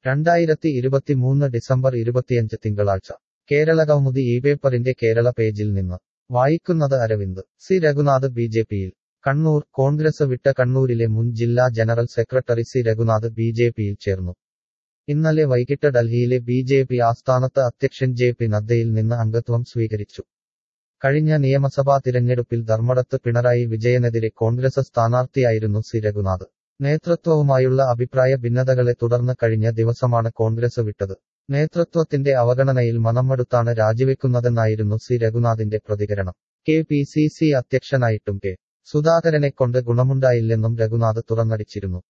രണ്ടായിരത്തി ഇരുപത്തിമൂന്ന് ഡിസംബർ ഇരുപത്തിയഞ്ച് തിങ്കളാഴ്ച കേരള കൗമുദി ഈ പേപ്പറിന്റെ കേരള പേജിൽ നിന്ന് വായിക്കുന്നത് Arvind C Raghunath B J പിയിൽ കണ്ണൂർ കോൺഗ്രസ് വിട്ട കണ്ണൂരിലെ മുൻ ജില്ലാ general secretary C Raghunath B J പിയിൽ ചേർന്നു ഇന്നലെ വൈകിട്ട് ഡൽഹിയിലെ ബി ജെ പി ആസ്ഥാനത്ത് അധ്യക്ഷൻ ജെ പി നദ്ദയിൽ നിന്ന് അംഗത്വം സ്വീകരിച്ചു കഴിഞ്ഞ നിയമസഭാ തിരഞ്ഞെടുപ്പിൽ ധർമ്മടത്ത് പിണറായി വിജയനെതിരെ കോൺഗ്രസ് സ്ഥാനാർത്ഥിയായിരുന്നു സി രഘുനാഥ് നേതൃത്വവുമായുള്ള അഭിപ്രായ ഭിന്നതകളെ തുടർന്ന് കഴിഞ്ഞ ദിവസമാണ് കോൺഗ്രസ് വിട്ടത് നേതൃത്വത്തിന്റെ അവഗണനയിൽ മനംമടുത്താണ് രാജിവെക്കുന്നതെന്നായിരുന്നു സി രഘുനാഥിന്റെ പ്രതികരണം കെ പി സി സി അധ്യക്ഷനായിട്ടും കെ സുധാകരനെ കൊണ്ട് ഗുണമുണ്ടായില്ലെന്നും രഘുനാഥ് തുറന്നടിച്ചിരുന്നു